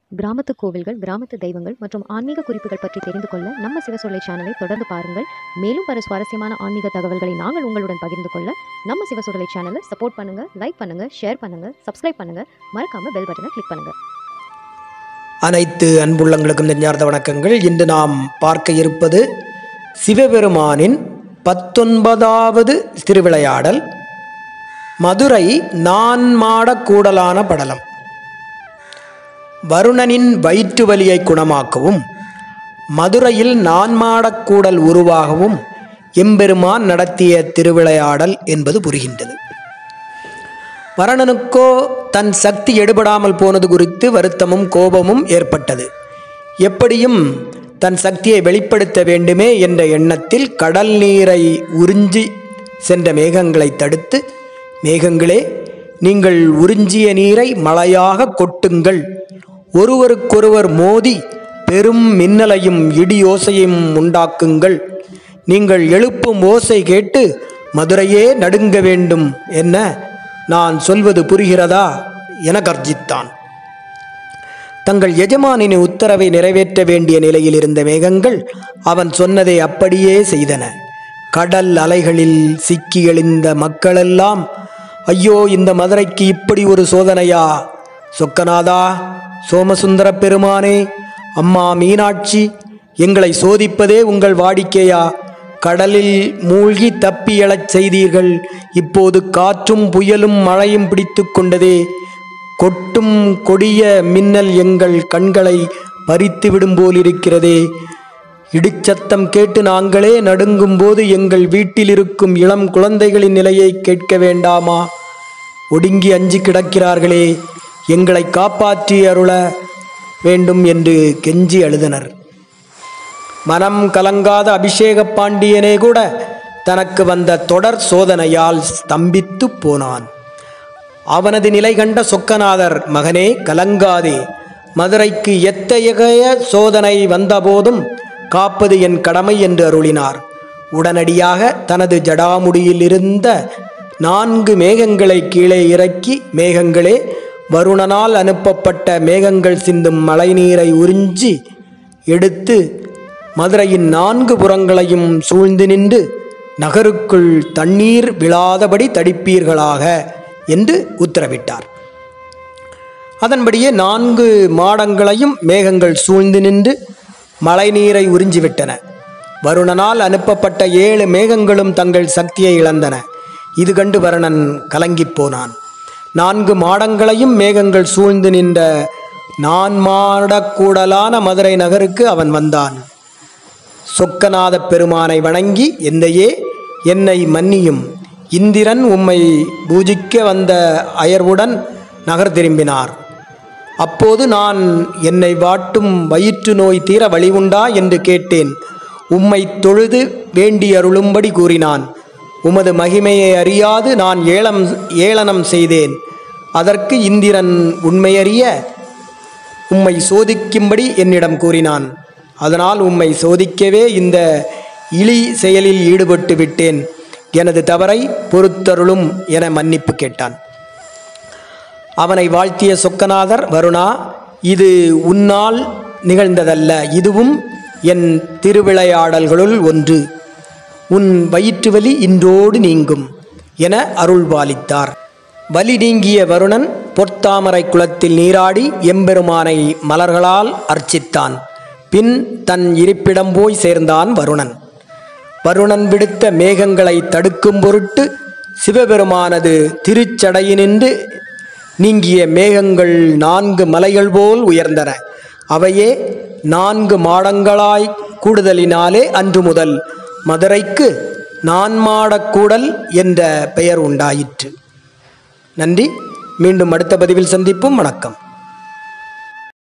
கிராமத்து கோவில்கள் கிராமத்து தெய்வங்கள் மற்றும் ஆன்மீக குறிப்புகள் பற்றி தெரிந்து கொள்ள நம்ம சிவசொல்லை சேனலை தொடர்ந்து பாருங்கள் மேலும் பல சுவாரஸ்யமான ஆன்மீக தகவல்களை நாங்கள் உங்களுடன் பகிர்ந்து கொள்ள நம்ம சிவசொல்லை சேனலை சப்போர்ட் பண்ணுங்க லைக் பண்ணுங்க ஷேர் பண்ணுங்க சப்ஸ்கிரைப் பண்ணுங்க மறக்காம பெல் பட்டனை கிளிக் பண்ணுங்க அனைத்து அன்புள்ளங்களுக்கும் நெஞ்சார்ந்த வணக்கங்கள் இன்று நாம் பார்க்க இருப்பது சிவபெருமானின் பத்தொன்பதாவது திருவிளையாடல் மதுரை நான்மாடக் கூடலான படலம் வருணனின் வயிற்று வலியை குணமாக்கவும் மதுரையில் நான்மாடக் கூடல் உருவாகவும் எம்பெருமான் நடத்திய திருவிளையாடல் என்பது புரிகின்றது வருணனுக்கோ தன் சக்தி எடுபடாமல் போனது குறித்து வருத்தமும் கோபமும் ஏற்பட்டது எப்படியும் தன் சக்தியை வெளிப்படுத்த வேண்டுமே என்ற எண்ணத்தில் கடல் நீரை உறிஞ்சி சென்ற மேகங்களை தடுத்து மேகங்களே நீங்கள் உறிஞ்சிய நீரை மழையாக கொட்டுங்கள் ஒருவருக்கொருவர் மோதி பெரும் மின்னலையும் இடியோசையும் உண்டாக்குங்கள் நீங்கள் எழுப்பும் ஓசை கேட்டு மதுரையே நடுங்க வேண்டும் என்ன நான் சொல்வது புரிகிறதா என கர்ஜித்தான் தங்கள் எஜமானின் உத்தரவை நிறைவேற்ற வேண்டிய நிலையில் இருந்த மேகங்கள் அவன் சொன்னதை அப்படியே செய்தன கடல் அலைகளில் சிக்கி எழுந்த மக்களெல்லாம் ஐயோ இந்த மதுரைக்கு இப்படி ஒரு சோதனையா சொக்கநாதா சோமசுந்தர பெருமானே அம்மா மீனாட்சி எங்களை சோதிப்பதே உங்கள் வாடிக்கையா கடலில் மூழ்கி தப்பி எழச் செய்தீர்கள் இப்போது காற்றும் புயலும் மழையும் பிடித்து கொண்டதே கொட்டும் கொடிய மின்னல் எங்கள் கண்களை பறித்து விடும் போலிருக்கிறதே இடிச்சத்தம் கேட்டு நாங்களே நடுங்கும் போது எங்கள் வீட்டில் இருக்கும் இளம் குழந்தைகளின் நிலையை கேட்க வேண்டாமா ஒடுங்கி அஞ்சி கிடக்கிறார்களே எங்களை காப்பாற்றி அருள வேண்டும் என்று கெஞ்சி அழுதனர் மனம் கலங்காத அபிஷேக பாண்டியனே கூட தனக்கு வந்த தொடர் சோதனையால் ஸ்தம்பித்து போனான் அவனது நிலை கண்ட சொக்கநாதர் மகனே கலங்காதே மதுரைக்கு எத்தகைய சோதனை வந்தபோதும் காப்பது என் கடமை என்று அருளினார் உடனடியாக தனது ஜடாமுடியில் இருந்த நான்கு மேகங்களை கீழே இறக்கி மேகங்களே வருணனால் அனுப்பப்பட்ட மேகங்கள் சிந்தும் மழைநீரை உறிஞ்சி எடுத்து மதுரையின் நான்கு புறங்களையும் சூழ்ந்து நின்று நகருக்குள் தண்ணீர் விழாதபடி தடிப்பீர்களாக என்று உத்தரவிட்டார் அதன்படியே நான்கு மாடங்களையும் மேகங்கள் சூழ்ந்து நின்று மழைநீரை உறிஞ்சிவிட்டன வருணனால் அனுப்பப்பட்ட ஏழு மேகங்களும் தங்கள் சக்தியை இழந்தன இது கண்டு வருணன் கலங்கிப் போனான் நான்கு மாடங்களையும் மேகங்கள் சூழ்ந்து நின்ற நான் மாடக்கூடலான மதுரை நகருக்கு அவன் வந்தான் சொக்கநாத பெருமானை வணங்கி எந்தையே என்னை மன்னியும் இந்திரன் உம்மை பூஜிக்க வந்த அயர்வுடன் நகர் திரும்பினார் அப்போது நான் என்னை வாட்டும் வயிற்று நோய் தீர வழி உண்டா என்று கேட்டேன் உம்மை தொழுது வேண்டி அருளும்படி கூறினான் உமது மகிமையை அறியாது நான் ஏலம் ஏளனம் செய்தேன் அதற்கு இந்திரன் உண்மையறிய உம்மை சோதிக்கும்படி என்னிடம் கூறினான் அதனால் உம்மை சோதிக்கவே இந்த இழி செயலில் ஈடுபட்டு விட்டேன் எனது தவறை பொறுத்தருளும் என மன்னிப்பு கேட்டான் அவனை வாழ்த்திய சொக்கநாதர் வருணா இது உன்னால் நிகழ்ந்ததல்ல இதுவும் என் திருவிளையாடல்களுள் ஒன்று உன் வயிற்று வலி இன்றோடு நீங்கும் என அருள்பாலித்தார் வலி நீங்கிய வருணன் பொற்தாமரை குளத்தில் நீராடி எம்பெருமானை மலர்களால் அர்ச்சித்தான் பின் தன் இருப்பிடம் போய் சேர்ந்தான் வருணன் வருணன் விடுத்த மேகங்களை தடுக்கும் பொருட்டு சிவபெருமானது திருச்சடையினின்று நீங்கிய மேகங்கள் நான்கு மலைகள் போல் உயர்ந்தன அவையே நான்கு மாடங்களாய் கூடுதலினாலே அன்று முதல் மதுரைக்கு நான்மாடக்கூடல் என்ற பெயர் உண்டாயிற்று நன்றி மீண்டும் அடுத்த பதிவில் சந்திப்போம் வணக்கம்